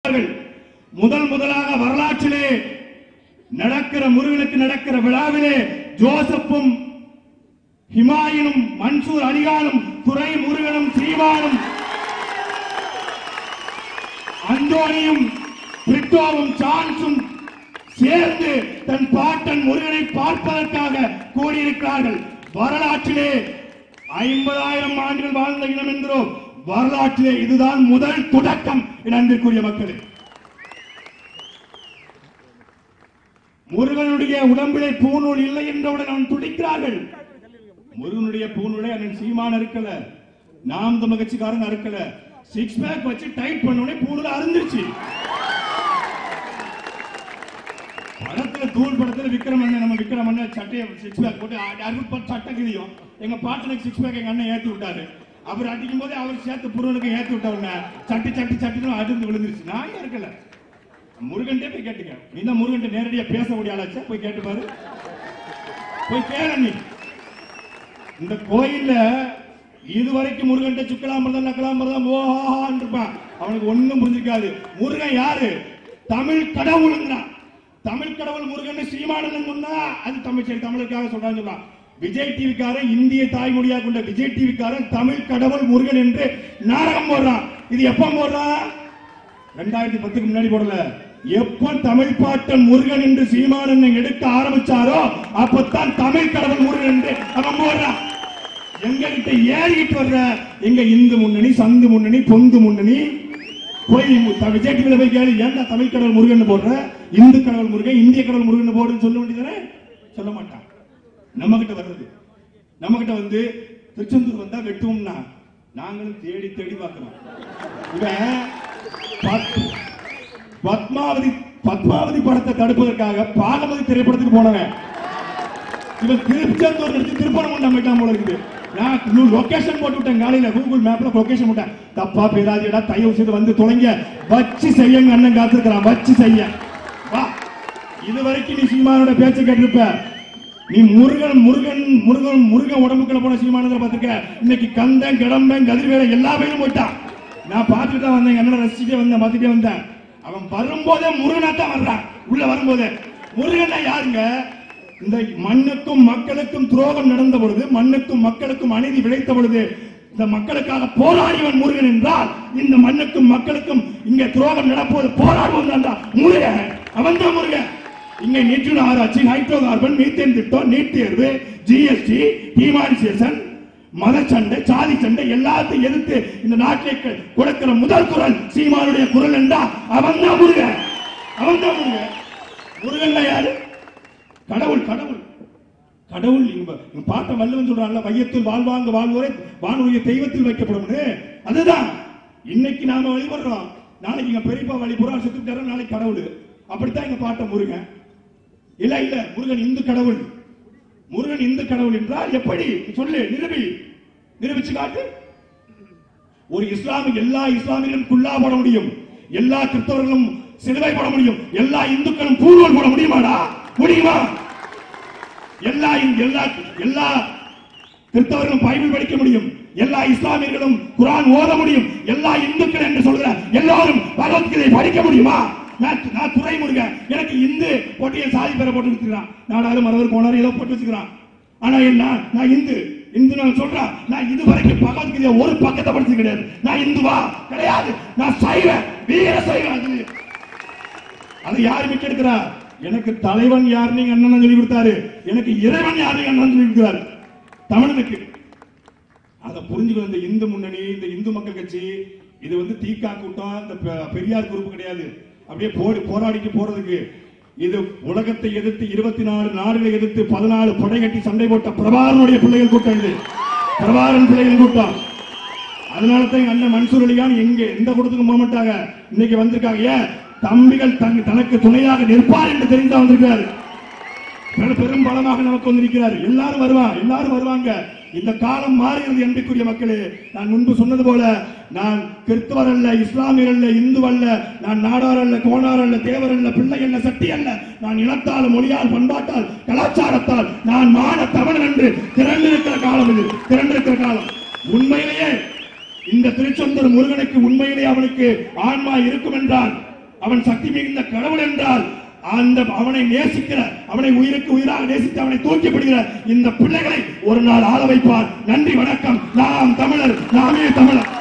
செய்வார்கள் முதல் முதலாக வரலாற்றிலே நடக்கிற முருகனுக்கு நடக்கிற விழாவிலே ஜோசப்பும் ஹிமாயினும் மன்சூர் அலிகானும் துரை முருகனும் சீமானும் அந்தோனியும் பிரிட்டோவும் சான்ஸும் சேர்ந்து தன் பாட்டன் முருகனை பார்ப்பதற்காக கூடியிருக்கிறார்கள் வரலாற்றிலே ஐம்பதாயிரம் ஆண்டுகள் வாழ்ந்த இனம் என்கிறோம் வரலாற்றிலே இதுதான் முதல் தொடக்கம் என் அன்பிற்குரிய மக்களே முருகனுடைய உடம்பிலே பூநூல் இல்லை என்றவுடன் அவன் துடிக்கிறார்கள் முருகனுடைய பூநூலை அண்ணன் சீமான இருக்கல நாம் தமிழ் கட்சிக்காரங்க அறுக்கல சிக்ஸ் பேக் வச்சு டைட் பண்ண உடனே பூநூல் அருந்துருச்சு படத்துல தூள் படத்துல விக்ரம் அண்ணன் நம்ம விக்ரம் அண்ணன் சட்டையை சிக்ஸ் பேக் போட்டு அறுபது சட்டை கிழியும் எங்க பாட்டனுக்கு சிக்ஸ் பேக் எங்க அண்ணன் ஏத்தி விட்டாரு அவர் அடிக்கும் போதே அவர் சேர்த்து புருவனுக்கு ஏத்தி விட்ட உடனே சட்டி சட்டி சட்டின்னு அதிர்ந்து விழுந்துருச்சு நான் ஏன் இருக்கல முருகன்டே போய் கேட்டுக்க நீ தான் முருகன்ட்ட நேரடியா பேச முடிய ஆளாச்சா போய் கேட்டு பாரு போய் கேள நீ இந்த கோயில்ல இதுவரைக்கும் முருகன்ட்ட சுக்கலாமிரதம் நக்கலாமிரதம் ஓஹான்னு இருப்பான் அவனுக்கு ஒண்ணும் புரிஞ்சிருக்காது முருகன் யாரு தமிழ் கடவுளுங்கிறான் தமிழ் கடவுள் முருகன் சீமானந்தன் சொன்னா அது தமிழ் சரி தமிழுக்காக சொல்றான்னு சொல்றான் விஜய் டிவிக்காரன் இந்திய தாய்மொழியா கொண்ட விஜய் டிவிக்காரன் தமிழ் கடவுள் முருகன் என்று நாடகம் போடுறான் இது எப்ப போடுறான் ரெண்டாயிரத்தி பத்துக்கு முன்னாடி போடல எப்ப தமிழ் பாட்டன் முருகன் என்று சீமானந்தன் எடுக்க ஆரம்பிச்சாரோ அப்பத்தான் தமிழ் கடவுள் முருகன் என்று அவன் போடுறான் எங்க கிட்ட ஏறிக்கிட்டு வர்ற எங்க இந்து முன்னணி சந்து முன்னணி பொந்து முன்னணி போய் த- விஜய் டிவில போய் கேளு ஏன்டா தமிழ் கடவுள் முருகன் போடுற இந்து கடவுள் முருகன் இந்திய கடவுள் முருகன் போடுன்னு சொல்ல வேண்டியதானே சொல்ல மாட்டான் நம்ம கிட்ட வர்றது நம்ம கிட்ட வந்து திருச்செந்தூர் வந்தா வெட்டுவோம்னா நாங்களும் தேடி தேடி பார்க்கிறோம் இவன் பத்- பத்மாவதி பத்மாவதி படத்தை தடுப்பதற்காக பாகவதி திரைப்படத்துக்கு போனவன் இவன் திருச்செந்தூர் எடுத்து திருப்பணம் போயிட்டான் போல இருக்குது நான் லொகேஷன் போட்டு விட்டேன் காலையில கூகுள் மேப்ல லொகேஷன் போட்டேன் தப்பா பேராதியடா தயவு செய்து வந்து தொலைங்க வச்சு செய்யுங்க அண்ணன் காத்திருக்கிறான் வச்சு செய்ய வா இது வரைக்கும் நீ சீமானோட பேச்சை கேட்டிருப்ப நீ முருகன் முருகன் முருகன் முருகன் உடம்புக்குள்ள போன சீமானதை பார்த்துக்க இன்னைக்கு கந்தன் கிடம்பன் கதிர்வேல எல்லா பேரும் போயிட்டான் நான் பார்த்துட்டு தான் வந்தேன் என்ன ரசிச்சுட்டே வந்தேன் பார்த்துட்டே வந்தேன் அவன் வரும்போதே முருகனா தான் வர்றான் உள்ள வரும்போதே முருகனா யாருங்க இந்த மண்ணுக்கும் மக்களுக்கும் துரோகம் நடந்த பொழுது மண்ணுக்கும் மக்களுக்கும் அநீதி விளைத்த பொழுது இந்த மக்களுக்காக போராடியவன் முருகன் என்றால் இந்த மண்ணுக்கும் மக்களுக்கும் இங்க துரோகம் நடப்போது போராடுவன் தான் முருகன் அவன் தான் முருகன் இங்க நியூட்ரன் ஆராய்ச்சி நைட்ரோ கார்பன் மீத்தேன் திட்டம் நீட் தேர்வு ஜிஎஸ்டி டிமானிசேஷன் மத சண்டை சாதி சண்டை எல்லாத்தையும் எதிர்த்து இந்த நாட்டிலே க- கொடுக்கிற முதல் குரல் சீமானுடைய குரல் என்றா அவன் தான் முருகன் அவன் தான் முருகன் முருகன் யாரு கடவுள் கடவுள் கடவுள் இங்க இங்க பாட்ட வல்லவன் சொல்றான்ல வையத்தில் வாழ்வாங்க வாழ்வோரை வானுடைய தெய்வத்தில் வைக்கப்படும்னு அதுதான் இன்னைக்கு நாம வழிபடுறோம் நாளைக்கு இங்க பெரியப்பா வழிபடுறோம் செத்துட்டாரு நாளைக்கு கடவுள் அப்படித்தான் எங்க பாட்ட முருகன் இல்ல இல்ல முருகன் இந்து கடவுள் முருகன் இந்து கடவுள் என்றால் எப்படி சொல்லு நிரூபி நிரூபிச்சு காட்டு ஒரு இஸ்லாமிய எல்லா இஸ்லாமியர்களும் குல்லா போட முடியும் எல்லா கிறிஸ்தவர்களும் சிலுவை போட முடியும் எல்லா இந்துக்களும் பூர்வல் போட முடியுமாடா முடியுமா எல்லா எல்லா எல்லா கிறிஸ்தவர்களும் பைபிள் படிக்க முடியும் எல்லா இஸ்லாமியர்களும் குரான் ஓத முடியும் எல்லா இந்துக்கள் என்று சொல்கிற எல்லாரும் பகவத்கீதை படிக்க முடியுமா நான் நான் துறைமுருகன் எனக்கு இந்து போட்டியை சாதி பெற போட்டு வச்சுக்கிறான் நாடாரு மரவர் கோணாரு ஏதோ போட்டு வச்சுக்கிறான் ஆனா என்ன நான் இந்து இந்து நான் சொல்றேன் நான் இது வரைக்கும் பகவத்கீதை ஒரு பக்கத்தை படிச்சது கிடையாது நான் இந்துவா கிடையாது நான் சைவன் வீர சைவன் அது அதை யார் மீட்டெடுக்கிறா எனக்கு தலைவன் யார் நீங்க அண்ணன் சொல்லி கொடுத்தாரு எனக்கு இறைவன் யார் நீங்க அண்ணன் சொல்லி கொடுத்தாரு தமிழனுக்கு அதை புரிஞ்சுக்கணும் இந்த இந்து முன்னணி இந்த இந்து மக்கள் கட்சி இது வந்து தீக்கா கூட்டம் இந்த பெ- பெரியார் குரூப் கிடையாது அப்படியே போடி போராடிட்டு போறதுக்கு இது உலகத்தை எதிர்த்து இருபத்தி நாலு நாடுகளை எதிர்த்து பதினாலு படை கட்டி சண்டை போட்ட பிரபாரனுடைய பிள்ளைகள் கூட்டம் இது பிரபாரன் பிள்ளைகள் கூட்டம் அதனால தான் எங்க அண்ணன் மன்சூர் அலிகான் எங்க எந்த கூட்டத்துக்கும் போக மாட்டாங்க இன்னைக்கு வந்திருக்காங்க ஏன் தம்பிகள் தங்க தனக்கு துணையாக நிற்பார் என்று தெரிந்தா வந்திருக்காரு பெரு- பெரும் பலமாக நமக்கு வந்திருக்கிறார் எல்லாரும் வருவாங்க எல்லாரும் வருவாங்க இந்த காலம் மாறுகிறது என்பதற்குரிய மக்களே நான் முன்பு சொன்னது போல நான் கிறிஸ்தவர் அல்ல இஸ்லாமியர் அல்ல இந்து அல்ல நான் நாடார் அல்ல கோணார் அல்ல தேவர் அல்ல பிள்ளை அல்ல சட்டி அல்ல நான் இனத்தால் மொழியால் பண்பாட்டால் கலாச்சாரத்தால் நான் மான தமிழன் என்று திரண்டிருக்கிற காலம் இது திரண்டிருக்கிற காலம் உண்மையிலேயே இந்த திருச்செந்தூர் முருகனுக்கு உண்மையிலே அவனுக்கு ஆன்மா இருக்கும் என்றால் அவன் சக்தி மிகுந்த கடவுள் என்றால் அந்த அவனை நேசிக்கிற அவனை உயிருக்கு உயிராக நேசித்து அவனை தூக்கிப்படுகிற இந்த பிள்ளைகளை ஒரு நாள் ஆள வைப்பார் நன்றி வணக்கம் நாம் தமிழர் நாமே தமிழர்